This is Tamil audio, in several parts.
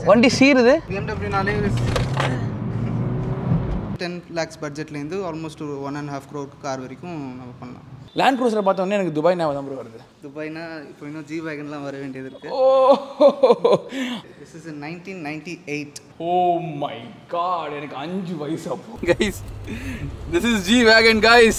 வண்டி சீருது பிஎம்டபிள்யூனாலே டென் லேக்ஸ் பட்ஜெட்லேருந்து ஆல்மோஸ்ட் ஒரு one and half crore car வரைக்கும் நம்ம பண்ணலாம் லேண்ட் க்ரூசரை பார்த்தோன்னே எனக்கு துபாய் ஞாபகம் தான் ப்ரோ வருது துபாய்னா இப்போ இன்னும் ஜி வேகன்லாம் வர வேண்டியது இருக்கு oh this is nineteen ninety eight oh my God எனக்கு அஞ்சு வயசு அப்போ guys this is G wagon guys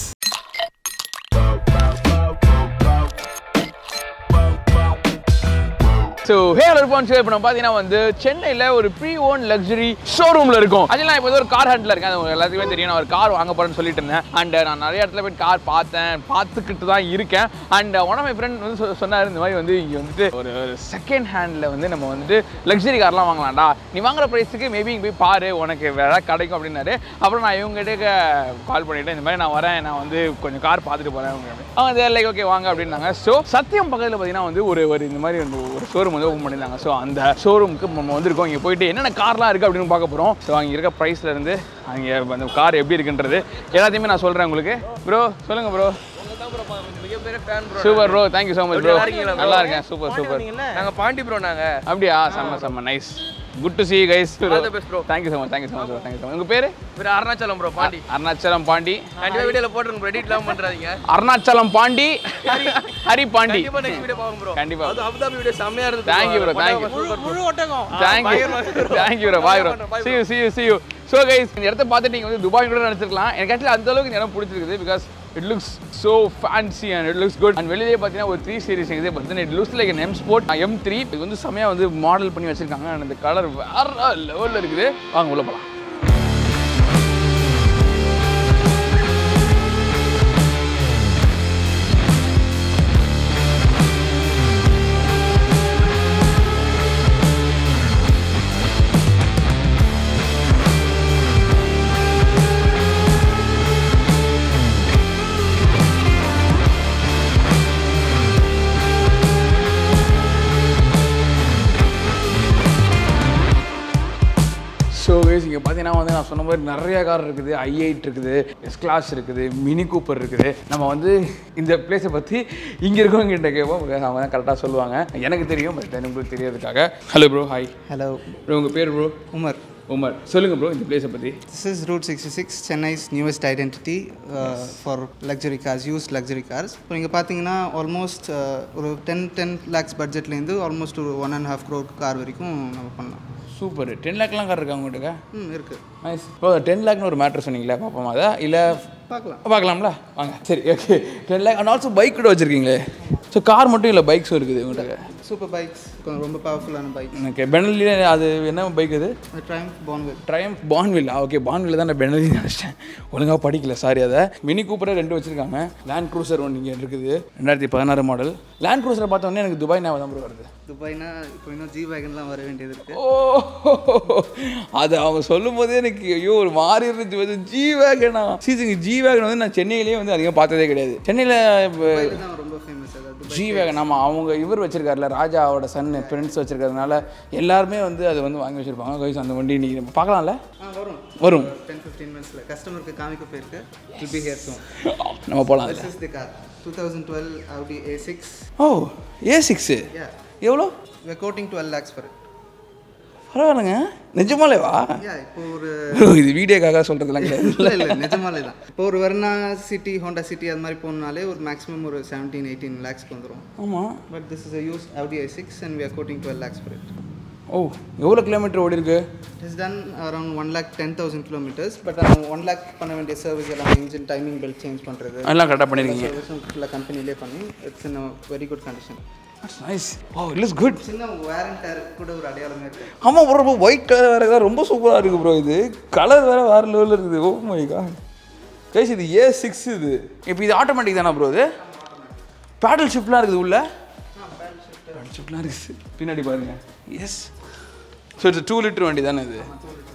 so hey அலர்பான் ஷோ இப்போ நம்ம பார்த்தீங்கன்னா வந்து சென்னையில் ஒரு ப்ரீ ஓன் லக்ஸரி ஷோரூமில் இருக்கும் அதில் நான் இப்போ வந்து ஒரு கார் ஹண்டில் இருக்கேன் அது உங்களுக்கு எல்லாத்துக்குமே தெரியும் நான் ஒரு கார் வாங்க போகிறேன்னு சொல்லிட்டு இருந்தேன் அண்ட் நான் நிறைய இடத்துல போய் கார் பார்த்தேன் பார்த்துக்கிட்டு தான் இருக்கேன் and one of my friend வந்து சொ- சொன்னார் இந்த மாதிரி வந்து இங்கே வந்துட்டு ஒரு ஒரு செகண்ட் ஹேண்டில் வந்து நம்ம வந்துட்டு லக்ஸரி கார்லாம் வாங்கலாம்டா நீ வாங்குற ப்ரைஸுக்கு மேபி இங்கே போய் பாரு உனக்கு வேற ஏதாவது கிடைக்கும் அப்படின்னாரு அப்புறம் நான் இவங்ககிட்ட கால் பண்ணிட்டேன் இந்த மாதிரி நான் வரேன் நான் வந்து கொஞ்சம் கார் பார்த்துட்டு போகிறேன் அவங்க லைக் ஓகே வாங்க அப்படின்னாங்க ஸோ சத்தியம் பக்கத்தில் பார்த்தீங்கன்னா வந்து ஒரு ஒரு இந்த மாதிரி வந்து ஒரு ஷோரூம் வந்து ஓப்பன் பண்ணியிருந்தாங்க ஸோ அந்த ஷோரூமுக்கு நம்ம வந்திருக்கோம் இங்கே போயிட்டு என்னென்ன கார்லாம் இருக்குது அப்படின்னு பார்க்க போகிறோம் ஸோ அங்கே இருக்க ப்ரைஸ்ல இருந்து அங்கே அந்த கார் எப்படி இருக்குன்றது எல்லாத்தையுமே நான் சொல்கிறேன் உங்களுக்கு ப்ரோ சொல்லுங்கள் bro super bro thank you so much bro நல்லா இருக்கேன் சூப்பர் சூப்பர் நாங்க பாண்டி ப்ரோ நாங்க அப்படியா செம்ம செம்ம nice good to see guys All the best, bro. Thank you so much thank you so much bro thank you so much உங்கள் பேர் வேற அருணாச்சலம் ப்ரோ பாண்டி அருணாச்சலம் பாண்டி கண்டிப்பா வீடியோல போட்டுருங்க ப்ரோ எடிட் இல்லாம பண்றாதீங்க அருணாச்சலம் பாண்டி ஹரி பாண்டி கண்டிப்பா நெக்ஸ்ட் வீடியோ பாருங்க ப்ரோ கண்டிப்பா. அது அபுதாபி வீடியோ செம்மையா இருந்தது Thank you, bro. Thank you. Super முழு ஒட்டகம் thank you thank you bro bye bro see you see you see you so guys இந்த இடத்த பார்த்துட்டு நீங்கள் வந்து துபாய் கூட நினச்சிருக்கலாம் எனக்கு ஆக்சுவலி அந்த அளவுக்கு இந்த இடம் பிடிச்சிருக்குது because it looks so fancy and it looks good and வெளியே பார்த்தீங்கன்னா ஒரு த்ரீ சீரிஸ் இருக்குது but then it looks like M sport M three இது வந்து செம்மையாக வந்து மாடல் பண்ணி வச்சிருக்காங்க அண்ட் அந்த கலர் வேற லெவலில் இருக்குது வாங்க உள்ள போகலாம் ஸோ கைஸ் இங்கே பார்த்தீங்கன்னா வந்து நான் சொன்ன மாதிரி நிறைய கார் இருக்குது ஐ எயிட் இருக்குது எஸ் கிளாஸ் இருக்குது மினி கூப்பர் இருக்குது நம்ம வந்து இந்த பிளேஸை பற்றி இங்கே இருக்கவங்க கேட்போம் because அவங்க தான் கரெக்டாக சொல்லுவாங்க எனக்கு தெரியும் பட் உங்களுக்கு தெரியறதுக்காக hello bro hi hello bro உங்கள் பேர் ப்ரோ உமர் உமர் சொல்லுங்கள் ப்ரோ இந்த பிளேஸை பற்றி this is Route sixty six Chennai's newest identity for luxury cars used luxury cars இப்போ நீங்கள் பார்த்தீங்கன்னா ஆல்மோஸ்ட் ஒரு டென் டென் லேக்ஸ் பட்ஜெட்லேருந்து ஆல்மோஸ்ட் ஒரு one and half crore car வரைக்கும் நம்ம பண்ணலாம் சூப்பர் டென் லேக்லாம் கார் இருக்கா உங்கள்கிட்ட ம் இருக்குது நைஸ் ப்ரோ டென் லேக்னு ஒரு மேட்ரு சொன்னீங்களா பார்ப்போமா அதை இல்லை பார்க்கலாம் பார்க்கலாம்ல வாங்க சரி okay ten lakh and also bike கூட வச்சுருக்கீங்களே ஸோ கார் மட்டும் இல்லை பைக்ஸும் இருக்குது உங்கள்கிட்ட சூப்பர் பைக்ஸ் ரொம்ப பவர்ஃபுல்லான பைக் ஓகே பெனலியில் அது என்ன பைக் அது Triumph Bonneville Triumph Bonneville okay Bonneville தான் நான் பெனலி நினச்சிட்டேன் ஒழுங்காக படிக்கல சாரி அதை மினி கூப்பரே ரெண்டு வச்சுருக்காங்க லேண்ட் க்ரூசர் ஒன்று இங்கே இருக்குது ரெண்டாயிரத்தி பதினாறு மாடல் லேண்ட் க்ரூசரை பார்த்தோன்னே எனக்கு துபாய் ஞாபகம் தான் bro வருது துபாய்னா இப்போ இன்னும் ஜி வேகன்லாம் வர வேண்டியது இருக்குது ஓ அது அவங்க சொல்லும் போதே எனக்கு ஐயோ ஒரு மாறி இருந்துச்சு வந்து ஜி வேகனா சீசிங்க ஜி வேகன் வந்து நான் சென்னையிலேயே வந்து அதிகம் பார்த்ததே கிடையாது சென்னையில் இதுதான் ரொம்ப ஃபேமஸ் அதாவது துபாய் ஜி வேகன் ஆமாம் அவங்க இவர் வச்சிருக்காருல ராஜாவோட சன் ஃப்ரெண்ட்ஸ் வச்சிருக்கிறதுனால எல்லாருமே வந்து அதை வந்து வாங்கி வச்சிருப்பாங்க கைஸ் அந்த வண்டி நீ பார்க்கலாம்ல ஆ வரும் வரும் டென் ஃபிஃப்டீன் மினிட்ஸில் கஸ்டமருக்கு காமிக்க போயிருக்கு வில் பி ஹியர் சூன் நம்ம போகலாம் this is the car two thousand twelve Audi A six O A six யா எவ்வளோ we're coating twelve lakhs for பரவாயில்லைங்க நிஜமாலேவா யா இப்போ ஒரு bro, இது வீடியோக்காக சொல்கிறதுலாம் கிடையாது இல்லை இல்லை நிஜமாலே தான் இப்போ ஒரு வெர்னா சிட்டி ஹோண்டா சிட்டி அது மாதிரி போகணுனாலே ஒரு மேக்ஸிமம் ஒரு செவன்டீன் எயிட்டீன் லேக்ஸ்க்கு வந்துடும் ஆமாம் but this is used Audi A six and we are quoting twelve lakhs for it oh எவ்வளோ கிலோமீட்டர் ஓடி இருக்கு is done around one lakh ten thousand kilometres but அவங்க ஒன் லேக் பண்ண வேண்டிய சர்வீஸ் எல்லாம் இன்ஜின் டைமிங் பெல்ட் சேஞ்ச் பண்ணுறது எல்லாம் கரெக்டாக பண்ணியிருக்கீங்க சர்வீஸும் ஃபுல்லாக கம்பெனிலே பண்ணி it's in very good condition nice oh it is good சின்ன வேரண்ட் டயர் கூட ஒரு அடையாளமே இருக்கு ஆமாம் ப்ரோ ரொம்ப ஒயிட் கலர் வேறு தான் ரொம்ப சூப்பராக இருக்குது ப்ரோ இது கலர் வேறு வேறு லெவலில் இருக்குது ஓ மை காட் கைஸ் இது ஏ சிக்ஸ் இது இப்போ இது ஆட்டோமேட்டிக் தானே ப்ரோ இது பேடல் ஷிஃப்ட்லாம் இருக்குது உள்ள பேடல் ஷிஃப்ட்லாம் இருக்குது பின்னாடி பாருங்க yes so it's two litre வண்டி தானே இது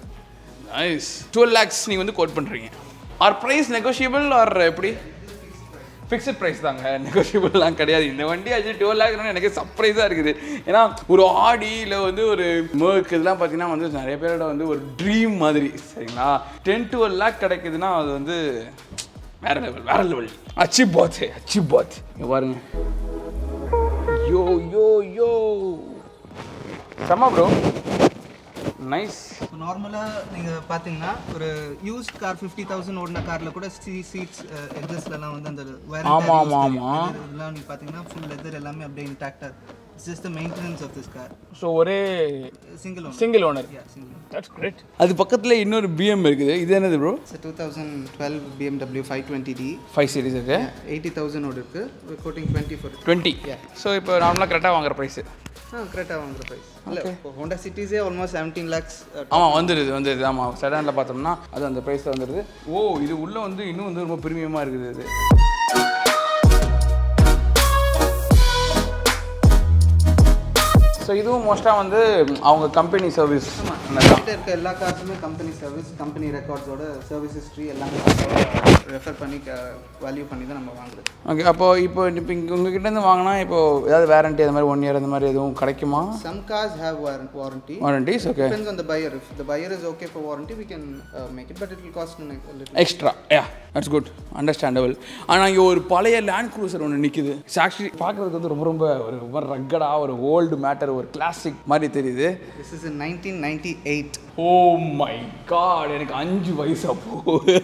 நைஸ் டுவெல் லேக்ஸ் நீங்கள் வந்து கோட் பண்ணுறீங்க ஆர் ப்ரைஸ் நெகோஷியபிள் ஆர் எப்படி ஃபிக்ஸட் ப்ரைஸ் தாங்க நெகோஷியபிள்லாம் கிடையாது இந்த வண்டி ஆச்சு டுவெல் லேக் எனக்கு சர்ப்ரைஸாக இருக்குது ஏன்னா ஒரு ஆடி இல்லை வந்து ஒரு மேர்க் இதெல்லாம் பார்த்தீங்கன்னா வந்து நிறைய பேரோட வந்து ஒரு ட்ரீம் மாதிரி சரிங்களா டென் டுவெல் லேக் கிடைக்குதுன்னா அது வந்து வேற லெவல் வேற லெவல் அச்சி பாத் அச்சி பாத் இங்க பாருங்க யோ யோ யோ செம்ம ப்ரோ நைஸ் நார்மலாக நீங்கள் பார்த்தீங்கன்னா ஒரு யூஸ்ட் கார் ஃபிஃப்டி தௌசண்ட் ஓடின காரில் கூட சி சீட்ஸ் எக்ஸஸ்ட்லாம் வந்து அந்த ஆமா, ஆமா, ஆமா. இதெல்லாம் நீங்கள் பார்த்தீங்கன்னா ஃபுல் லெதர் எல்லாமே அப்படியே இன்டாக்டாக it's just the maintenance of this car so ஒரே single one single owner single that's great அது பக்கத்தில் இன்னொரு பிஎம் இருக்குது இது என்னது bro it's two thousand twelve BMW five twenty D five series இருக்கு எயிட்டி தௌசண்ட் ஓடி இருக்குது quoting twenty four twenty so இப்போ நார்மலாக கரெக்டாக வாங்குற ப்ரைஸு ஆ கரெக்டாக வாங்குற ப்ரைஸ் இல்லை இப்போ ஹோண்டா சிட்டிஸே ஆல்மோஸ்ட் செவன்டீன் லேக்ஸ் ஆமாம் வந்துடுது வந்துடுது ஆமாம் செடானில் பார்த்தோம்னா அது அந்த ப்ரைஸில் வந்துடுது ஓ இது உள்ளே வந்து இன்னும் வந்து ரொம்ப பிரீமியமாக இருக்குது இது ஸோ இதுவும் மோஸ்ட்டாக வந்து அவங்க கம்பெனி சர்வீஸ் கிட்ட இருக்க எல்லா கார்ஸுமே கம்பெனி சர்வீஸ் கம்பெனி ரெக்கார்ட்ஸோட சர்வீஸ் ஹிஸ்ட்ரி எல்லாமே ரெஃபர் பண்ணி வேல்யூ பண்ணி தான் நம்ம வாங்குறது ஓகே அப்போ இப்போ இப்போ இங்கே உங்ககிட்டேருந்து வாங்கினா இப்போ ஏதாவது வேரண்டி அந்த மாதிரி ஒன் இயர் அந்த மாதிரி எதுவும் கிடைக்குமா Some cars have warrant- warranty. Warranties okay Depends on the buyer. If the buyer is okay for warranty, we can uh, make it, but it will cost a little. Extra yeah that's good understandable ஆனால் இங்கே ஒரு பழைய லேண்ட் க்ரூசர் ஒன்று நிற்குது ஆக்சுவலி பார்க்குறதுக்கு வந்து ரொம்ப ரொம்ப ஒரு ரொம்ப ரக்கடாக ஒரு ஓல்டு மேட்டர் ஒரு கிளாசிக் மாதிரி தெரியுது This is in 1998. Oh my God எனக்கு அஞ்சு வயசு அப்போ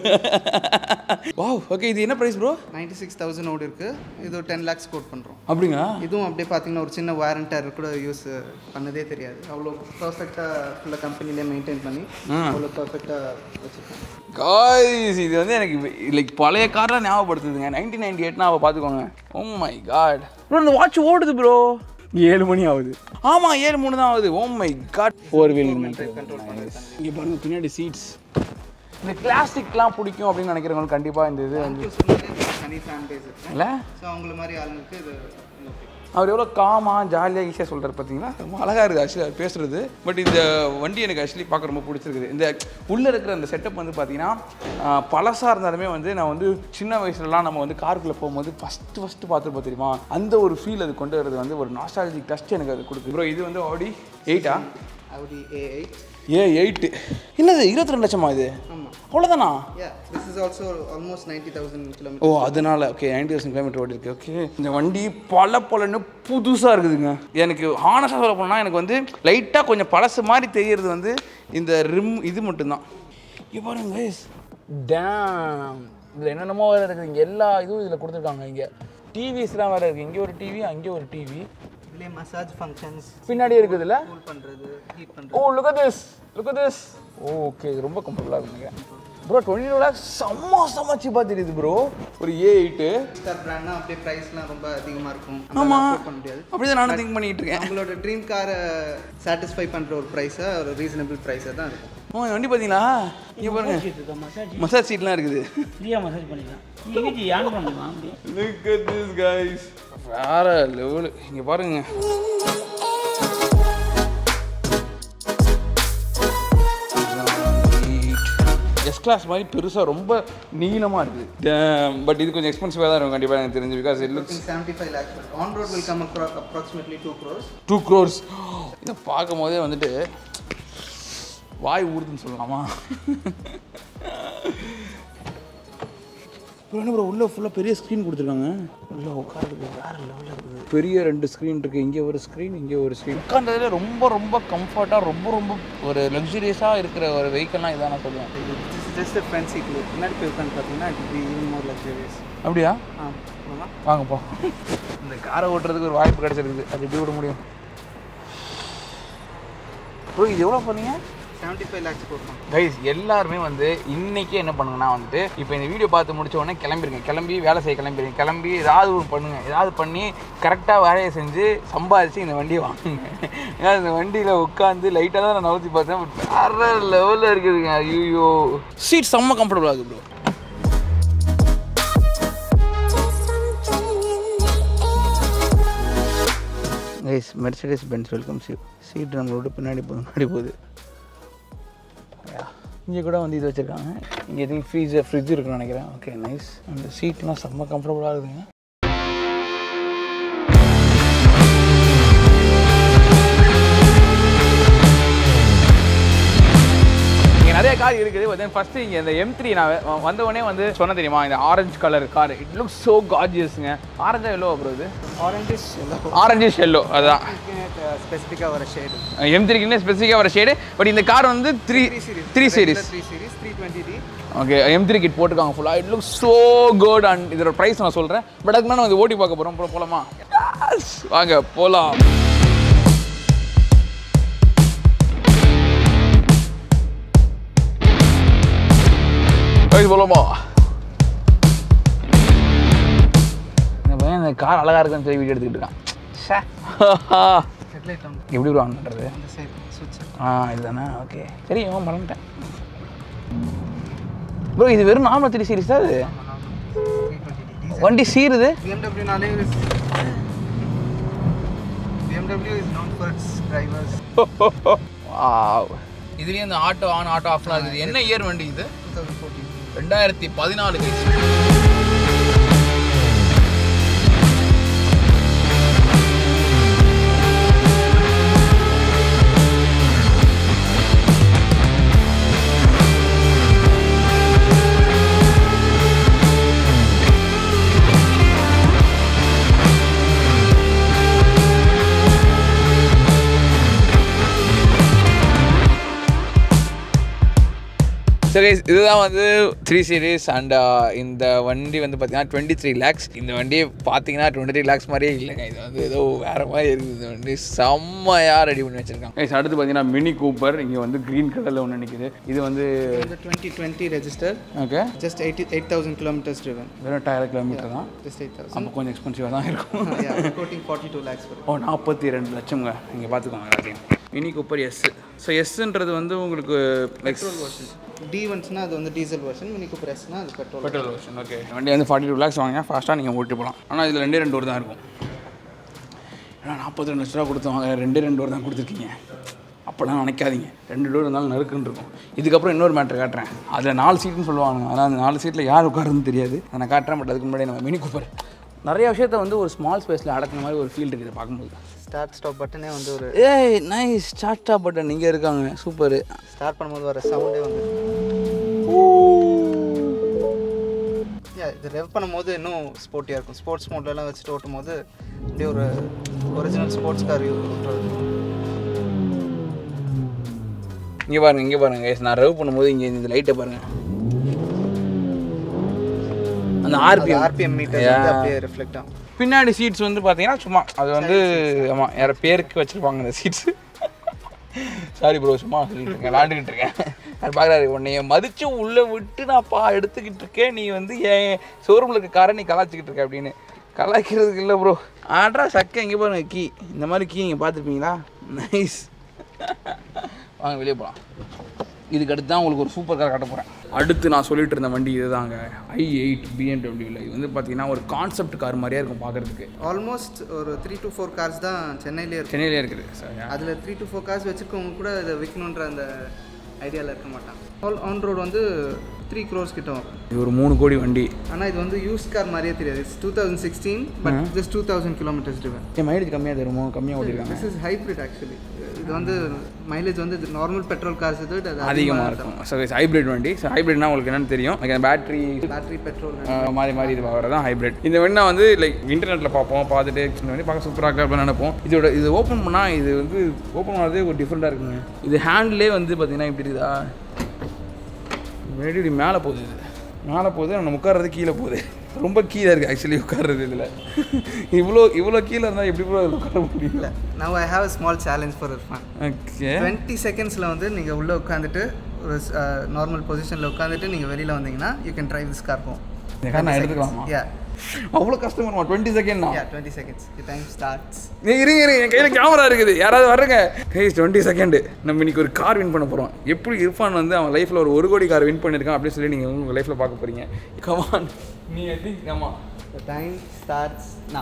வாவ் ஓகே இது என்ன ப்ரைஸ் ப்ரோ 96,000 ஓடி இருக்கு இது டென் லேக்ஸ் கோட் பண்ணுறோம் அப்படிங்களா இதுவும் அப்படியே பார்த்தீங்கன்னா ஒரு சின்ன வாரண்டர் கூட யூஸ் பண்ணதே தெரியாது அவ்வளோ பர்ஃபெக்டாக ஃபுல்லாக கம்பெனிலே மெயின்டைன் பண்ணி அவ்வளோ பர்ஃபெக்டாக வச்சுருக்கேன் காய்ஸ் இது வந்து எனக்கு லைக் பழைய கார்லாம் ஞாபகப்படுத்துதுங்க நைன்டீன் நைன்டி எயிட்னா அவள் பார்த்துக்கோங்க ஓ மை காட் ப்ரோ இந்த வாட்ச் ஓடுது ப்ரோ ஏழு மணி ஆகுது ஆமாம் ஏழு மூணு தான் ஆகுது oh my God four wheel இங்கே பாருங்க பின்னாடி சீட்ஸ் இந்த கிளாசிக்லாம் பிடிக்கும் அப்படின்னு நினைக்கிறவங்களுக்கு கண்டிப்பாக இந்த இது வந்து தனி ஃபேன் பேஸ் இருக்கு இல்லை ஸோ அவங்கள மாதிரி ஆளுங்களுக்கு இது okay. அவர் எவ்வளோ காமாக ஜாலியாக ஈஸியாக சொல்கிறார் பார்த்தீங்களா ரொம்ப அழகாக இருக்குது ஆக்சுவலி அவர் பேசுகிறது பட் இந்த வண்டி எனக்கு ஆக்சுவலி பார்க்க ரொம்ப பிடிச்சிருக்குது இந்த உள்ளே இருக்கிற அந்த செட்டப் வந்து பார்த்தீங்கன்னா பழசாக இருந்தாலுமே வந்து நான் வந்து சின்ன வயசுலலாம் நம்ம வந்து காருக்குள்ளே போகும்போது ஃபஸ்ட்டு ஃபஸ்ட்டு பார்த்துருப்போம் தெரியுமா அந்த ஒரு ஃபீல் அது கொண்டு வரது வந்து ஒரு நாஸ்டாலஜிக் டஸ்ட் எனக்கு அது கொடுக்குது ப்ரோ இது வந்து ஆடி எயிட்டா Audi A8. ஏ எயிட்டு என்னது இருபத்தி ரெண்டு லட்சமா இது ஆமாம் அவ்வளோதானா Yeah, this is also almost 90,000 kilometers. ஓ அதனால ஓகே நைன்டி தௌசண்ட் கிலோமீட்டர் ஓடி இருக்கு ஓகே இந்த வண்டி பல பலன்னு புதுசாக இருக்குதுங்க எனக்கு ஹானஸாக சொல்ல போனால் எனக்கு வந்து லைட்டாக கொஞ்சம் பழசு மாதிரி தெரியறது வந்து இந்த ரிம் இது மட்டும்தான் இங்கே பாருங்க guys. டேம் இதில் என்னென்னமோ வேறு இருக்குது இங்கே எல்லா இதுவும் இதில் கொடுத்துருக்காங்க இங்கே டிவிஸ்லாம் வேறு இருக்குது இங்கே ஒரு டிவி அங்கே ஒரு டிவி இதுலேயே மசாஜ் ஃபங்க்ஷன்ஸ் பின்னாடியே இருக்குதுல்ல கூல் பண்ணுறது ஹீட் ஓ பண்ணுறது look at this look at this okay இது ரொம்ப கம்ஃபர்டபுளாக இருக்குங்க ப்ரோ டுவெண்ட்டி டூ லேக்ஸ் செம்ம செம்ம சீப்பாக தெரியுது ப்ரோ ஒரு ஏ எயிட்டு ஸ்டார் பிராண்ட்னா அப்படியே ப்ரைஸ்லாம் ரொம்ப அதிகமாக இருக்கும் ஆமா. நம்மளால afford பண்ண முடியாது அப்படி தான் நானும் திங்க் பண்ணிட்டு இருக்கேன் நம்மளோட ட்ரீம் காரை சாட்டிஸ்ஃபை பண்ணுற ஒரு ப்ரைஸாக ஒரு ரீசனபிள் ப்ரைஸாக தான் இருக்கும் ஓ இந்த வண்டி பார்த்தீங்களா இங்கே பாருங்க மசாஜ் மசாஜ் சீட்லாம் இருக்குது ஃப்ரீயாக மசாஜ் பண்ணிக்கலாம் எங்கிட்ட ஆன் பண்ணலாம் அப்படி லுக் அட் திஸ் கைஸ் வேற லெவல் இங்கே பாருங்க எஸ் கிளாஸ் மாதிரி பெருசாக ரொம்ப நீளமாக இருக்குது பட் இது கொஞ்சம் எக்ஸ்பென்சிவாக தான் இருக்கும் கண்டிப்பாக எனக்கு தெரிஞ்சு because it looks seventy five lakhs on road will come approximately two crores two crores இதை பார்க்கும் போதே வந்துட்டு வாய் ஊறுதுன்னு சொல்லலாமா ப்ரோ என்ன ப்ரோ உள்ளே ஃபுல்லாக பெரிய ஸ்க்ரீன் கொடுத்துருக்காங்க உள்ளே உட்காரதுக்கு வேறு லெவலில் இருக்குது பெரிய ரெண்டு ஸ்க்ரீன் இருக்குது இங்கே ஒரு ஸ்க்ரீன் இங்கே ஒரு ஸ்க்ரீன் உட்காந்ததுல ரொம்ப ரொம்ப கம்ஃபர்ட்டாக ரொம்ப ரொம்ப ஒரு லக்ஸுரியஸாக இருக்கிற ஒரு வெஹிக்கல்லாம் இதான் நான் சொல்லுவேன் திஸ் ஜஸ்ட் ஃப்ரண்ட் சீட்டில் பின்னாடி போய் உட்காந்து பார்த்தீங்கன்னா it be even more luxurious அப்படியா ஆ அவ்வளோதான் வாங்கப்போ இந்த காரை ஓட்டுறதுக்கு ஒரு வாய்ப்பு கிடைச்சிருக்குது அது எப்படி விட முடியும் ப்ரோ இது எவ்வளோ பண்ணீங்க செவன்ட்டி ஃபைவ் லேக்ஸ் கொடுப்போம் கைஸ் எல்லாருமே வந்து இன்னைக்கே என்ன பண்ணுங்கன்னா வந்துட்டு இப்போ இந்த வீடியோ பார்த்து முடிச்ச உடனே கிளம்பிருங்க கிளம்பி வேலை செய்ய கிளம்பிருங்க கிளம்பி ஏதாவது ஒரு பண்ணுங்க ஏதாவது பண்ணி கரெக்டாக வேலையை செஞ்சு சம்பாதிச்சு இந்த வண்டியை வாங்குங்க ஏன்னா இந்த வண்டியில் உட்காந்து லைட்டாக தான் நான் நவுத்தி பார்த்தேன் பட் வேற லெவலில் இருக்குதுங்க ஐயோ சீட் செம்ம கம்ஃபர்டபுளாக இருக்குது bro guys Mercedes Benz welcome seat seat நம்மளோட பின்னாடி போகுது முன்னாடி போகுது இங்கே கூட வந்து இது வச்சுருக்காங்க இங்கே எதுவும் ஃப்ரீஜர் ஃப்ரிட்ஜ் இருக்குன்னு நினைக்கிறேன் ஓகே நைஸ் அந்த சீட்லாம் செம்ம கம்ஃபர்டபுளாக இருக்குதுங்க இங்கே நிறைய கார் இருக்குது பட் தென் ஃபர்ஸ்ட் இங்கே இந்த எம் த்ரீ நான் வ- வந்த உடனே வந்து சொன்ன தெரியுமா இந்த orange colour car it look so கார்ஜியஸ்ங்க ஆரஞ்சா எல்லோ ப்ரோ இது ஆரஞ்சிஷ் ஆரஞ்சிஷ் எல்லோ அதான் ஸ்பெசிஃபிக்காக வர ஷேடு எம் த்ரீக்குன்னு ஸ்பெசிஃபிக்காக வர ஷேடு பட் இந்த கார் வந்து three three series three series three twenty D okay M three kit போட்டுருக்காங்க ஃபுல்லாக it look so good and இதோட ப்ரைஸ் நான் சொல்கிறேன் பட் அதுக்கு முன்னாடி வந்து ஓட்டி பார்க்க போகிறோம் போகலாமா வாங்க போகலாம் போகலாமா இந்த பையன் இந்த கார் அழகாக இருக்குன்னு சொல்லி வீடியோ எடுத்துக்கிட்டு இருக்கான் ச்சே. ஹெட்லைட் ஆன் எப்படி ப்ரோ ஆன் பண்ணுறது அந்த சைடு சுவிட்ச் ஆ இதுதானே ஓகே சரி அவன் மறந்துட்டேன் ப்ரோ இது வெறும் நார்மல் த்ரீ சீரிஸ் தான் இது த்ரீ டுவெண்ட்டி டி வண்டி சீருது பிஎம்டபிள்யூனாலே BMW is known for its drivers wow இதுலேயும் இந்த ஆட்டோ ஆன் ஆட்டோ ஆஃப்லாம் இருக்குது என்ன இயர் வண்டி இது டூ தௌசண்ட் ஃபோர்டீன் ரெண்டாயிரத்தி பதினாலு கைஸ் சரி guys, இதுதான் வந்து த்ரீ சீரிஸ் அண்ட் இந்த வண்டி வந்து பார்த்தீங்கன்னா டுவெண்ட்டி த்ரீ லேக்ஸ் இந்த வண்டியை பார்த்தீங்கன்னா டுவெண்ட்டி த்ரீ லேக்ஸ் மாதிரியே இல்லைங்க இது வந்து ஏதோ வேற மாதிரி இருக்குது இந்த வண்டி செம்மையாக ரெடி பண்ணி வச்சிருக்காங்க guys, அடுத்து பார்த்தீங்கன்னா மினி கூப்பர் இங்கே வந்து க்ரீன் கலரில் ஒன்று நிற்குது இது வந்து இந்த twenty twenty register okay just eighty eight thousand kilometres driven வெறும் டயர் கிலோமீட்டர் தான் ஜஸ்ட் எயிட் தௌசண்ட் அப்போ கொஞ்சம் எக்ஸ்பென்சிவாக தான் இருக்கும் கோட்டிங் ஃபார்ட்டி டூ லேக்ஸ் வரும் ஓ நாற்பத்தி ரெண்டு லட்சம்ங்க இங்கே பார்த்துக்கோங்க எல்லாத்தையும் மினி கூப்பர் எஸ் ஸோ எஸ்ன்றது வந்து உங்களுக்கு பெட்ரோல் வெர்ஷன் டி ஒன்ஸ்னா அது வந்து டீசல் வெர்ஷன் மினி கூப்பர் எஸ்னா அது பெட்ரோல் பெட்ரோல் வெர்ஷன் ஓகே வண்டி வந்து ஃபார்ட்டி டூ லேக்ஸ் வாங்க ஃபாஸ்ட்டாக நீங்கள் ஓட்டி போகலாம் ஆனால் இதில் ரெண்டே ரெண்டு ஒரு தான் இருக்கும் ஏன்னா நாற்பத்தி ரெண்டு லட்ச ரூபா கொடுத்து வாங்க ரெண்டே ரெண்டு ஒரு தான் கொடுத்துருக்கீங்க அப்போலாம் நினைக்காதீங்க ரெண்டு டோர் இருந்தாலும் நறுக்குன்னு இருக்கும் இதுக்கப்புறம் இன்னொரு மேட்ரு காட்டுறேன் அதில் நாலு சீட்டுன்னு சொல்லுவாங்க ஆனால் அந்த நாலு சீட்டில் யார் உட்காருன்னு தெரியாது அதை நான் காட்டுறேன் பட் அதுக்கு முன்னாடி நம்ம மினி கூப்பர் நிறைய விஷயத்த வந்து ஒரு ஸ்மால் ஸ்பேஸில் அடக்குன மாதிரி ஒரு ஃபீல் இருக்குது பார்க்கும்போது ஸ்டார்ட் ஸ்டாப் பட்டனே வந்து ஒரு ஏய் நைஸ் ஸ்டார்ட் பட்டன் இங்கே இருக்காங்க சூப்பரு ஸ்டார்ட் பண்ணும்போது வர சவுண்டே வந்து Yeah, இது ரெவ் பண்ணும்போது இன்னும் ஸ்போர்ட்டியாக இருக்கும் ஸ்போர்ட்ஸ் மோட்லலாம் வச்சுட்டு ஓட்டும் போது அப்படியே ஒரு ஒரிஜினல் ஸ்போர்ட்ஸ் கார் இங்கே பாருங்க இங்கே பாருங்க guys. நான் ரவ் பண்ணும்போது இங்கே இந்த லைட்டை பாருங்க அந்த ஆர்பிஎம் ஆர்பிஎம் மீட்டர் வந்து அப்படியே ரிஃப்ளெக்ட் ஆகும் பின்னாடி சீட்ஸ் வந்து பார்த்தீங்கன்னா சும்மா அது வந்து ஆமாம் யார பேருக்கு வச்சுருப்பாங்க அந்த சீட்ஸ் சாரி ப்ரோ சும்மா சொல்லிட்டு இருக்கேன் விளாண்டுக்கிட்டு இருக்கேன் அது பார்க்குறாரு உன்னைய மதிச்சு உள்ளே விட்டு நான் பா எடுத்துக்கிட்டு இருக்கேன் நீ வந்து என் ஷோரூமில் இருக்க காரை நீ கலாச்சிக்கிட்டு இருக்க அப்படின்னு கலாய்க்கிறதுக்கு இல்லை ப்ரோ ஆட்ரா சக்கை இங்கே பாருங்க கீ இந்த மாதிரி கீ நீங்கள் பார்த்துருப்பீங்களா நைஸ் வாங்க வெளியே போகலாம் இதுக்கு அடுத்து தான் உங்களுக்கு ஒரு சூப்பர் கார் காட்ட போகிறேன் அடுத்து நான் சொல்லிட்டு இருந்த வண்டி இதுதாங்க ஐ எயிட் பிஎன்டபிள்யூவில் இது வந்து பார்த்தீங்கன்னா ஒரு கான்செப்ட் கார் மாதிரியே இருக்கும் பார்க்குறதுக்கு ஆல்மோஸ்ட் ஒரு த்ரீ டு ஃபோர் கார்ஸ் தான் சென்னையிலே இருக்கு சென்னையிலே இருக்குது சார் அதில் த்ரீ டு ஃபோர் கார்ஸ் வச்சுருக்கவங்க கூட இதை விற்கணுன்ற அந்த ஐடியாவில் இருக்க மாட்டாங்க ஆல் ஆன் ரோடு வந்து த்ரீ க்ரோர்ஸ் கிட்ட வரும் இது ஒரு மூணு கோடி வண்டி ஆனால் இது வந்து யூஸ் கார் மாதிரியே தெரியாது it's two thousand sixteen but just two thousand kilometres driven என் மைலேஜ் கம்மியாக தருமோ கம்மியாக ஓட்டிருக்காங்க திஸ் இஸ் ஹைப்ரிட் ஆக்சுவலி இது வந்து மைலேஜ் வந்து நார்மல் பெட்ரோல் கார்ஸ் இது அது அதிகமாக இருக்கும் ஸோ ஹைப்ரிட் வண்டி ஸோ ஹைப்ரிட்னா உங்களுக்கு என்னன்னு தெரியும் லைக் பேட்டரி பேட்டரி பெட்ரோல் மாதிரி மாதிரி இது வர்றது தான் ஹைப்ரிட் இந்த வண்டி நான் வந்து லைக் இன்டர்நெட்டில் பார்ப்போம் பார்த்துட்டு இந்த வண்டி பார்க்க சூப்பராக இருக்கு அப்படின்னு நினைப்போம் இதோட இது ஓப்பன் பண்ணால் இது வந்து ஓப்பன் பண்ணதே ஒரு டிஃப்ரெண்ட்டாக இருக்குங்க இது ஹேண்ட்லேயே வந்து பார்த்தீங்கன்னா இப்படி இருக்குதா முன்னாடி இப்படி மேலே போகுது இது மேலே போகுது நம்ம உட்கார்றது கீழே போகுது ரொம்ப கீழே இருக்குது ஆக்சுவலி உட்கார்றது இதில் இவ்வளோ இவ்வளோ கீழே இருந்தால் எப்படி ப்ரோ உட்கார முடியல now I have a small challenge for Irfan okay twenty செகண்ட்ஸில் வந்து நீங்கள் உள்ளே உட்காந்துட்டு ஒரு நார்மல் பொசிஷனில் உட்காந்துட்டு நீங்கள் வெளியில் வந்தீங்கன்னா you can drive this car போம் இந்த கார் நான் எடுத்துக்கலாமா யா அவ்வளோ கஷ்டமா twenty second yeah twenty seconds time starts நீ இருங்க இருங்க என் கையில் கேமரா இருக்குது யாராவது வர்றங்க கைஸ் டுவெண்ட்டி செகண்டு நம்ம இன்னைக்கு ஒரு கார் வின் பண்ண போகிறோம் எப்படி இர்ஃபான் வந்து அவன் லைஃப்பில் ஒரு ஒரு கோடி கார் வின் பண்ணியிருக்கான் அப்படின்னு சொல்லி நீங்கள் உங்கள் லைஃப்பில் பார்க்க போகிறீங்க கமான் நீ ஐ திங்க் ஆமாம் The time starts now.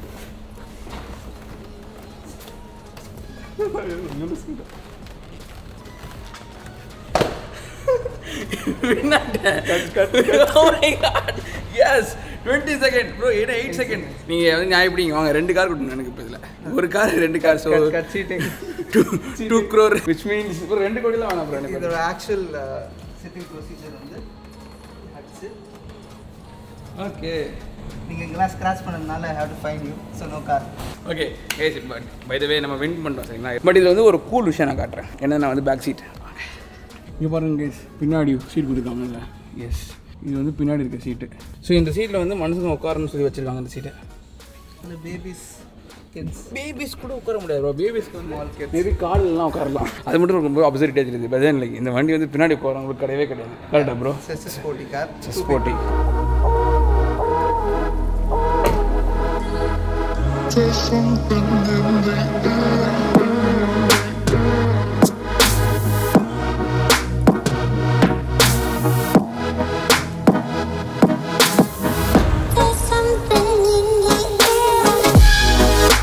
Yes twenty second bro என்ன எயிட் செகண்ட் நீங்கள் வந்து நியாயப்படிங்க வாங்க ரெண்டு கார் கொடுங்க எனக்கு இப்போ இதில் ஒரு கார் ரெண்டு car so Cut cheating. Two two crore which means இப்போ ரெண்டு கோடிலாம் வேணாம் ப்ரோ எனக்கு இதோட ஆக்சுவல் சிட்டிங் ப்ரொசீஜர் வந்து அடிச்சு ஓகே நீங்கள் இங்கெல்லாம் ஸ்க்ராச் பண்ணதுனால have to fine you so no car okay case but by the way நம்ம வின் பண்ணிட்டோம் சரிங்களா பட் இதில் வந்து ஒரு கூல் விஷயம் நான் காட்டுறேன் என்னன்னா வந்து பேக் சீட் இங்கே பாருங்க கேஸ் பின்னாடி சீட் கொடுத்துருக்காங்கல்ல எஸ் இது வந்து பின்னாடி இருக்க சீட்டு ஸோ இந்த சீட்டில் வந்து மனுஷங்க உட்காரணும்னு சொல்லி வச்சிருக்காங்க இந்த சீட்டை அந்த பேபிஸ் கிட்ஸ் பேபிஸ் கூட உட்கார முடியாது ப்ரோ பேபிஸ்க்கு வந்து பேபி காலெல்லாம் உட்காரலாம் அது மட்டும் ரொம்ப அப்சர்விட்டியாக தெரியுது பட் இல்லை இந்த வண்டி வந்து பின்னாடி உட்காரவங்களுக்கு கிடையவே கிடையாது கரெக்டா ப்ரோ செஸ் sporty car sporty There's something in the air.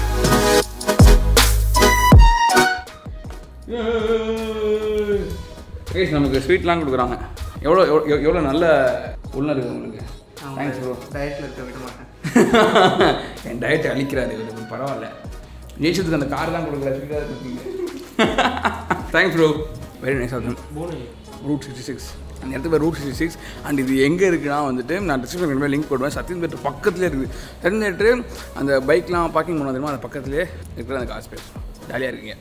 Guys நமக்கு ஸ்வீட்லாம் கொடுக்குறாங்க எவ்வளோ எவ்வளோ எவ்வளோ நல்ல உள்ள இருக்குது உங்களுக்கு தேங்க்ஸ் ப்ரோ டயட்டில் இருக்க விட மாட்டேன் என் டயட்டை அழிக்கிறாரு இவருக்கு பரவாயில்ல ஜெயிச்சதுக்கு அந்த கார் தான் கொடுக்கல ஸ்வீட்டாக கொடுத்தீங்க thanks bro very nice of Route sixty six அந்த இடத்துல பேர் ரூட் சிக்ஸ்டி சிக்ஸ் அண்ட் இது எங்கே இருக்குன்னா வந்துட்டு நான் டிஸ்கிரிப்ஷன் லிங்க் போடுவேன் சத்யன் தேட்டர் பக்கத்துலேயே இருக்குது சத்யன் தேட்டரு அந்த பைக்லாம் பார்க்கிங் பண்ண தெரியுமா அந்த பக்கத்துலேயே இருக்கிற அந்த காசு பேர் ஜாலியாக இருக்கீங்க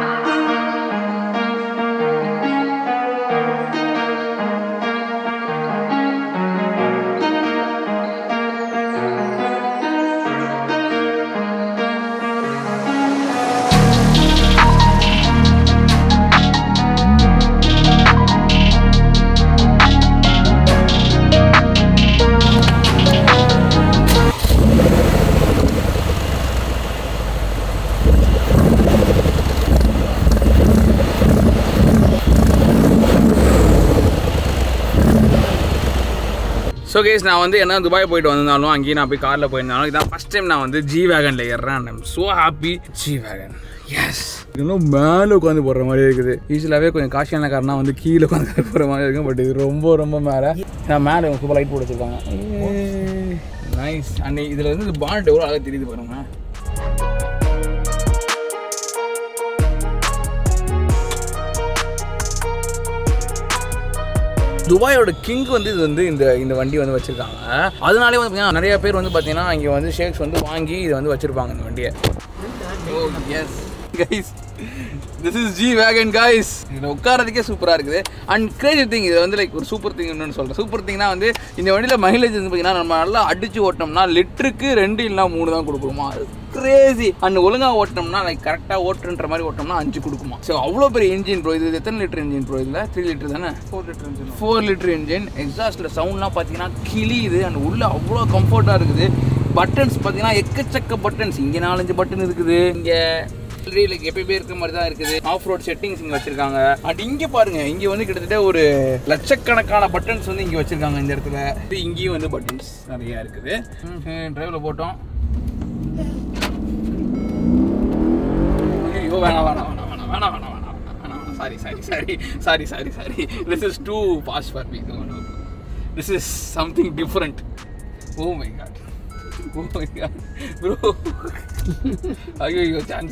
ஸோ கேஸ் நான் வந்து என்ன துபாய் போயிட்டு வந்திருந்தாலும் அங்கேயும் நான் போய் காரில் போயிருந்தாலும் இதான் ஃபஸ்ட் டைம் நான் வந்து ஜி வேகனில் ஏறுறேன் I'm so happy G wagon yes இன்னும் மேலே உட்காந்து போடுற மாதிரி இருக்குது யூஸ்வலாகவே கொஞ்சம் காஷியான காரனா வந்து கீழே உட்காந்து போகிற மாதிரி இருக்கும் பட் இது ரொம்ப ரொம்ப மேலே நான் மேலே சூப்பர் லைட் போட்டு வச்சுருக்காங்க நைஸ் அண்ட் இதில் வந்து பாண்ட் எவ்வளோ அழகாக தெரியுது பாருங்க துபாயோட கிங் வந்து இது வந்து இந்த இந்த வண்டி வந்து வச்சிருக்காங்க அதனாலே வந்து பார்த்தீங்கன்னா நிறைய பேர் வந்து பார்த்தீங்கன்னா இங்கே வந்து ஷேக்ஸ் வந்து வாங்கி இதை வந்து வச்சிருப்பாங்க இந்த வண்டியை oh yes guys this is G wagon guys இதில் உட்காரதுக்கே சூப்பராக இருக்குது அண்ட் கிரேசி திங் இது வந்து லைக் ஒரு சூப்பர் திங் இன்னொன்று சொல்கிறேன் சூப்பர் திங்னா வந்து இந்த வண்டியில் மைலேஜ் வந்து பார்த்தீங்கன்னா நம்ம நல்லா அடிச்சு ஓட்டினோம்னா லிட்டருக்கு ரெண்டு இல்லைனா மூணு தான் கொடுக்குமா கிரேசி அண்ட் ஒழுங்காக ஓட்டினோம்னா லைக் கரெக்டாக ஓட்டுன்ற மாதிரி ஓட்டினோம்னா அஞ்சு கொடுக்குமா ஸோ அவ்வளோ பெரிய இன்ஜின் ப்ரோ இது எத்தனை லிட்டர் இன்ஜின் ப்ரோ இதில் த்ரீ லிட்டர் தானே four litre engine four litre engine எக்ஸாஸ்ட்டில் சவுண்ட்லாம் பார்த்தீங்கன்னா கிளியுது அண்ட் உள்ள அவ்வளோ கம்ஃபர்ட்டாக இருக்குது பட்டன்ஸ் பார்த்தீங்கன்னா எக்கச்சக்க பட்டன்ஸ் இங்கே நாலஞ்சு பட்டன் இருக்குது இங்கே லைக் எப்பயுமே இருக்கிற மாதிரி தான் இருக்குது ஆஃப் ரோட் செட்டிங்ஸ் இங்கே வச்சிருக்காங்க அண்ட் இங்கே பாருங்க இங்கே வந்து கிட்டத்தட்ட ஒரு லட்சக்கணக்கான பட்டன்ஸ் வந்து இங்கே வச்சிருக்காங்க இந்த இடத்துல இது இங்கேயும் வந்து பட்டன்ஸ் நிறையா இருக்குது டிரைவில் போட்டோம் ஐயோ வேணாம் வேணாம் வேணாம் வேணாம் வேணாம் வேணாம் வேணாம் வேணாம் sorry sorry sorry sorry sorry sorry this is too fast for me no no this is something different oh my God oh my God bro ஐயோ ஐயோ சான்ஸ்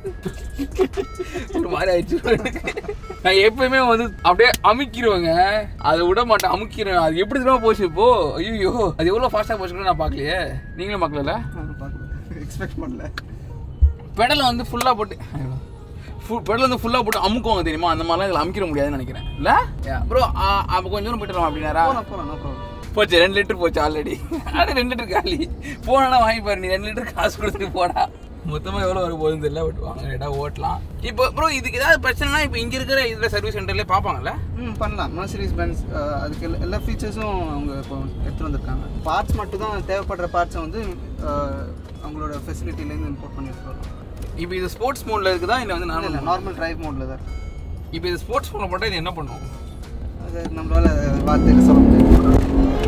ஒரு மாதிரி ஆயிடுச்சு bro எனக்கு. நான் எப்பயுமே வந்து அப்படியே அமுக்கிடுவேங்க அதை விட மாட்டேன் அமுக்கிறேன் அது எப்படி தெரியுமா போச்சு இப்போ ஐயோ அது எவ்வளோ ஃபாஸ்ட்டாக போச்சுன்னு நான் பார்க்கலையே நீங்களும் பார்க்கல எக்ஸ்பெக்ட் பண்ணல பெடலை வந்து ஃபுல்லாக போட்டு ஃபுல் பெடல் வந்து ஃபுல்லாக போட்டு அமுக்குவாங்க தெரியுமா அந்த மாதிரிலாம் இதில் அமுக்கிட முடியாதுன்னு நினைக்கிறேன் இல்லை ப்ரோ அப்போ கொஞ்சம் தூரம் போயிட்டு அப்படின்னாரா போகலாம் போகலாம் நோ ப்ராப்ளம் போச்சு ரெண்டு லிட்டர் போச்சு ஆல்ரெடி அது ரெண்டு லிட்டர் காலி போனா வாங்கி பாரு நீ ரெண்டு லிட்டர் காசு கொடுத்துட்டு போடா மொத்தமாக எவ்வளோ வர போகுதுன்னு தெரியல பட் வாங்க ரைட்டாக ஓட்டலாம் இப்போ ப்ரோ இதுக்கு ஏதாவது பிரச்சனைனா இப்போ இங்கே இருக்கிற இதில் சர்வீஸ் சென்டர்லேயே பார்ப்பாங்கல்ல ம் பண்ணலாம் மர்சிடிஸ் பென்ஸ் அதுக்கு எல்லா எல்லா ஃபீச்சர்ஸும் அவங்க இப்போ எடுத்துகிட்டு வந்திருக்காங்க பார்ட்ஸ் மட்டும் தான் தேவைப்படுற பார்ட்ஸை வந்து அஹ், அவங்களோட ஃபெசிலிட்டிலேருந்து இம்போர்ட் பண்ணி எடுத்துட்டு வரலாம் இப்போ இது ஸ்போர்ட்ஸ் மோடில் இருக்குதா இல்லை வந்து இல்லை நார்மல் இல்லை நார்மல் டிரைவ் மோடில் தான் இருக்கு. இப்போ இது ஸ்போர்ட்ஸ் மோடில் போட்டால் இது என்ன பண்ணும் அது நம்மளால வார்த்தையில் சொல்ல முடியாது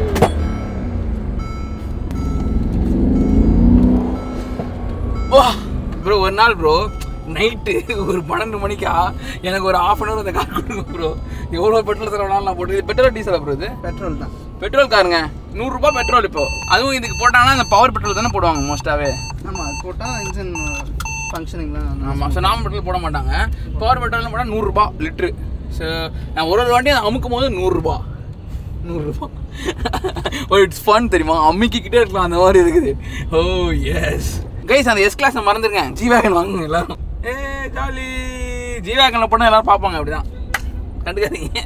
வா ப்ரோ ஒரு நாள் ப்ரோ நைட்டு ஒரு பன்னெண்டு மணிக்கா எனக்கு ஒரு ஆஃப் அன் ஹவர் அந்த கார் கொடுங்க ப்ரோ எவ்வளோ பெட்ரோல் செலவுனாலும் நான் போட்டு இது பெட்ரோல் டீசலா ப்ரோ இது பெட்ரோல் தான் பெட்ரோல் காருங்க நூறுரூபா பெட்ரோல் இப்போ அதுவும் இதுக்கு போட்டாங்கன்னா இந்த பவர் பெட்ரோல் தானே போடுவாங்க மோஸ்ட்டாகவே ஆமாம் அது போட்டால் இன்ஜின் ஃபங்க்ஷனிங்லாம் ஆமாம் ஸோ நாம் பெட்ரோல் போட மாட்டாங்க பவர் பெட்ரோல் போட்டால் நூறுரூபா லிட்ரு ஸோ நான் ஒரு ஒரு வாட்டியும் அமுக்கும் போது நூறுரூபா நூறுரூபா ஓ இட்ஸ் ஃபன் தெரியுமா அமுக்கிக்கிட்டே இருக்கலாம் அந்த மாதிரி இருக்குது ஓ எஸ் கைஸ் அந்த எஸ் கிளாஸை மறந்துருக்கேன் ஜி வேகன் வாங்குங்க எல்லாரும் ஏ ஜாலி ஜி வேகனில் போனால் எல்லாரும் பார்ப்பாங்க அப்படிதான் கண்டுக்காதீங்க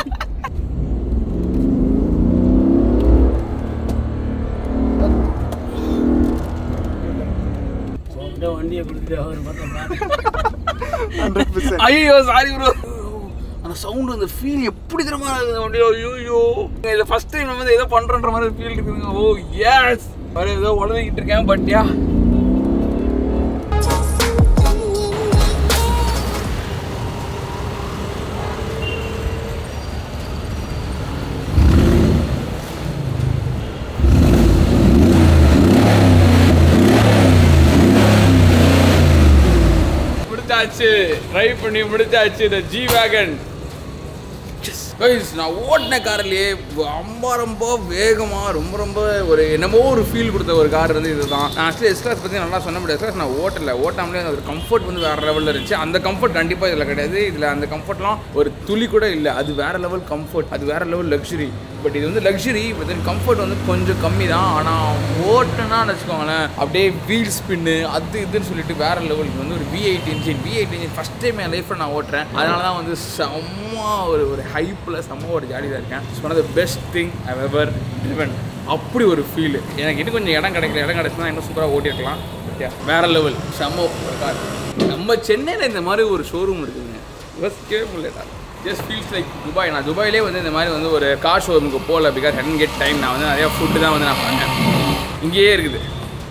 உங்கள்கிட்ட வண்டியை கொடுத்துட்டு அவர் பார்த்தா ஐயோ சாரி ப்ரோ அந்த சவுண்ட் அந்த ஃபீல் எப்படி தெரியுமா இருக்குது அப்படியே ஐயோ இதில் ஃபர்ஸ்ட் டைம் வந்து ஏதோ பண்ணுறன்ற மாதிரி ஃபீல் இருக்குதுங்க ஓ எஸ் வேறு ஏதோ உழவிக்கிட்டு இருக்கேன் பட் யா முடிச்சாச்சு ட்ரை பண்ணி முடிச்சாச்சு இந்த ஜி வேகன் கைஸ் நான் ஓட்டின கார்லயே ரொம்ப ரொம்ப வேகமாக ரொம்ப ரொம்ப ஒரு என்னமோ ஒரு ஃபீல் கொடுத்த ஒரு கார் வந்து இதுதான் நான் ஆக்சுவலி எஸ்கிளாஸ் பற்றி நல்லா சொன்ன முடியாது எஸ்கிளாஸ் நான் ஓட்டல ஓட்டாமலே அந்த கம்ஃபர்ட் வந்து வேறு லெவலில் இருந்துச்சு அந்த கம்ஃபர்ட் கண்டிப்பாக இதில் கிடையாது இதில் அந்த கம்ஃபர்ட்லாம் ஒரு துளி கூட இல்லை அது வேறு லெவல் கம்ஃபர்ட் அது வேறு லெவல் லக்ஸுரி பட் இது வந்து லக்ஸுரி பட் தென் கம்ஃபர்ட் வந்து கொஞ்சம் கம்மி தான் ஆனால் ஓட்டுனா வச்சுக்கோங்களேன் அப்படியே வீல் ஸ்பின்னு அது இதுன்னு சொல்லிட்டு வேறு லெவல் இது வந்து ஒரு V eight engine V eight engine first time என் லைஃப்பில் நான் ஓட்டுறேன் அதனால தான் வந்து செம்ம ஒரு ஒரு ஹைப்பில் செம்ம ஒரு ஜாலியாக இருக்கேன் it's one of the best thing I ever driven அப்படி ஒரு ஃபீல் எனக்கு இன்னும் கொஞ்சம் இடம் கிடைக்கல இடம் கிடைச்சுன்னா இன்னும் சூப்பராக ஓட்டிருக்கலாம் Yeah, வேற லெவல் செம்ம ஒரு கார் நம்ம சென்னையில் இந்த மாதிரி ஒரு ஷோரூம் இருக்குதுங்க யோசிக்கவே முடியல ஜஸ்ட் ஃபீல்ஸ் லைக் துபாய் நான் துபாயிலே வந்து இந்த மாதிரி வந்து ஒரு கார் ஷோரூமுக்கு போகல பிகாஸ் ஹென் கெட் டைம் நான் வந்து நிறையா ஃபுட்டு தான் வந்து நான் பண்ணேன் இங்கேயே இருக்குது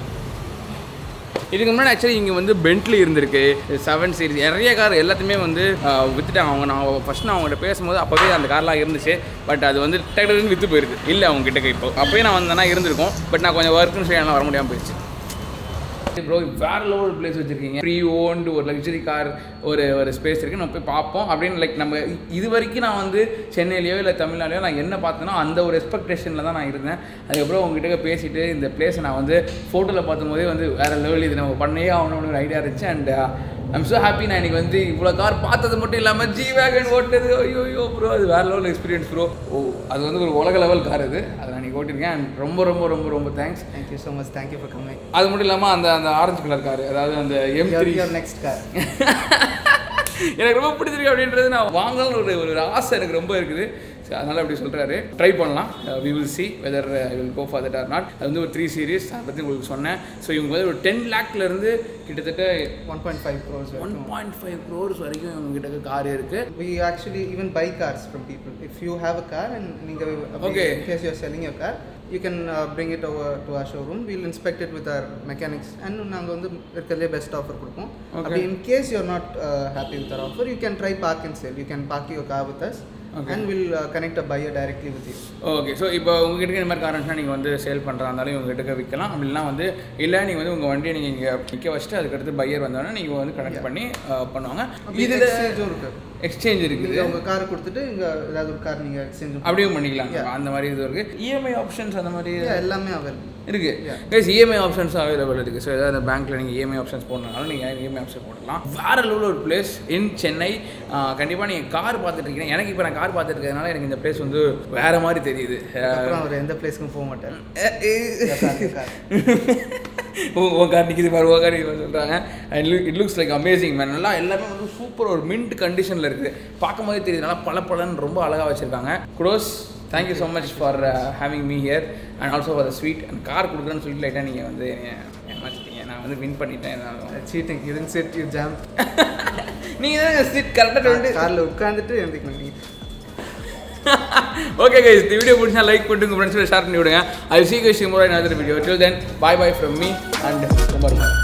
இதுக்கு முன்னாடி ஆக்சுவலி இங்கே வந்து பென்ட்லி இருந்திருக்கு செவன் சீரிஸ் நிறைய கார் எல்லாத்தையுமே வந்து ஆஹ், வித்துட்டாங்க அவங்க நான் ஃபஸ்ட் நான் அவங்கள்ட்ட பேசும்போது அப்போவே அந்த கார்லாம் இருந்துச்சு பட் அது வந்து டக்குனு விற்று போயிருக்கு இல்லை அவங்க கிட்டக்க இப்போ அப்போயே நான் வந்தேன்னா இருந்திருக்கும் பட் நான் கொஞ்சம் ஒர்க்குன்னு சொல்லி என்னால் வர முடியாமல் போயிடுச்சு ப்ரோ வேற லெவல் பிளேஸ் வச்சிருக்கீங்க ப்ரீ ஓன்டு ஒரு லக்ஸரி கார் ஒரு ஒரு ஸ்பேஸ் இருக்குது நம்ம போய் பார்ப்போம் அப்படின்னு லைக் நம்ம இ- இது வரைக்கும் நான் வந்து சென்னையிலையோ இல்லை தமிழ்நாட்டிலையோ நான் என்ன பார்த்தேனோ அந்த ஒரு எக்ஸ்பெக்டேஷனில் தான் நான் இருந்தேன் அதுக்கப்புறம் உங்ககிட்ட பேசிட்டு இந்த பிளேஸை நான் வந்து ஃபோட்டோவில் பார்க்கும்போதே வந்து வேற லெவல் இது நம்ம பண்ணே ஆகணும்னு ஒரு ஐடியா இருந்துச்சு அண்ட் ஐம் ஸோ ஹாப்பி நான் இன்னைக்கு வந்து இவ்வளோ கார் பார்த்தது மட்டும் இல்லாமல் ஜி வேகன் ஓட்டுறது ஐயோ ஐயோ ப்ரோ அது வேற லெவல் எக்ஸ்பீரியன்ஸ் ப்ரோ ஓ அது வந்து ஒரு உலக லெவல் கார் அது அதை நான் இன்னைக்கு ஓட்டிருக்கேன் and ரொம்ப ரொம்ப ரொம்ப ரொம்ப thanks thank you so much thank you for coming அது மட்டும் இல்லாமல் அந்த அந்த ஆரஞ்சு கலர் கார் அதாவது அந்த M three your next car எனக்கு ரொம்ப பிடிச்சிருக்கு அப்படின்றது நான் வாங்கணும்னு ஒரு ஒரு ஆசை எனக்கு ரொம்ப இருக்குது So, அதனால அப்படி சொல்கிறாரு ட்ரை பண்ணலாம் we will see whether will go for that or not அது வந்து ஒரு த்ரீ சீரிஸ் அதை பற்றி உங்களுக்கு சொன்னேன் ஸோ இவங்க வந்து ஒரு டென் லேக்லேருந்து கிட்டத்தட்ட one point five crores one point five crores வரைக்கும் இவங்க கிட்ட கார் இருக்குது we actually even buy cars from people if you have a car and நீங்க Okay. in case you're selling your car you can uh, bring it over to our showroom we'll inspect it with our mechanics and நாங்க வந்து இருக்கிறதுலே பெஸ்ட் ஆஃபர் கொடுப்போம் Okay. அப்படி in case you're not uh, happy with our offer you can try park and sell you can park your car with us Okay. and we'll uh, connect a buyer directly with you okay so இப்போ உங்ககிட்ட இந்த மாதிரி கார் இருந்துச்சுன்னா நீங்கள் வந்து சேல் பண்ணுறா இருந்தாலும் இவங்ககிட்ட விற்கலாம் அப்படின்னா வந்து இல்லை நீங்கள் வந்து உங்கள் வண்டியை நீங்கள் இங்கே நிற்க வச்சுட்டு அதுக்கடுத்து பையர் வந்தோடனே நீங்கள் வந்து கனெக்ட் பண்ணி அஹ், பண்ணுவாங்க இதில் இதில் எக்ஸ்சேஞ்சும் இருக்கு எக்ஸ்சேஞ்ச் இருக்குது நீங்க உங்க கார் கொடுத்துட்டு இங்க ஏதாவது ஒரு கார் நீங்க எக்ஸ்சேஞ்ச் அப்படியும் பண்ணிக்கலாம் Yeah. அந்த மாதிரி இது இருக்கு இஎம்ஐ ஆப்ஷன்ஸ் அந்த மாதிரி எல்லாமே அவைலபிள் இருக்கு Yeah. Guys EMI options available இருக்கு ஸோ ஏதாவது பேங்க்ல நீங்கள் இஎம்ஐ ஆப்ஷன்ஸ் போடணுனாலும் நீங்கள் இஎம்ஐ ஆப்ஷன் போடலாம் வேற லெவலில் ஒரு பிளேஸ் இன் சென்னை கண்டிப்பாக நீங்கள் கார் பார்த்துட்டு இருக்கீங்க எனக்கு இப்போ நான் கார் பார்த்துட்டு இருக்கிறதுனால எனக்கு இந்த பிளேஸ் வந்து வேற மாதிரி தெரியுது அப்புறம் அவர் எந்த பிளேஸ்க்கும் போக மாட்டார் car. உன் கார் நிற்கிது பாரு உன் கார் நிற்கிது சொல்கிறாங்க and it looks like amazing man நல்லா எல்லாமே வந்து சூப்பர் ஒரு மின்ட் கண்டிஷனில் இருக்குது பார்க்கும்போதே தெரியுது நல்லா பல பலன்னு ரொம்ப அழகாக வச்சுருக்காங்க kudos thank you so much for having me here and also for the sweet and car கொடுக்குறேன்னு சொல்லிட்டு லைட்டாக நீங்கள் வந்து என்னைய ஏமாத்திட்டீங்க நான் வந்து வின் பண்ணிட்டேன் cheating you didn't sit you jump நீங்கள் தான் சீட் கரெக்டாக வந்து கார்ல உட்கார்ந்துட்டு எழுந்திக்கணும் நீங்க ஓகே கைஸ் இந்த வீடியோ பிடிச்சா லைக் பண்ணிட்டு உங்கள் ஃப்ரெண்ட்ஸோட ஷேர் பண்ணி விடுங்க I see guys more another video till then bye bye from me and Kumar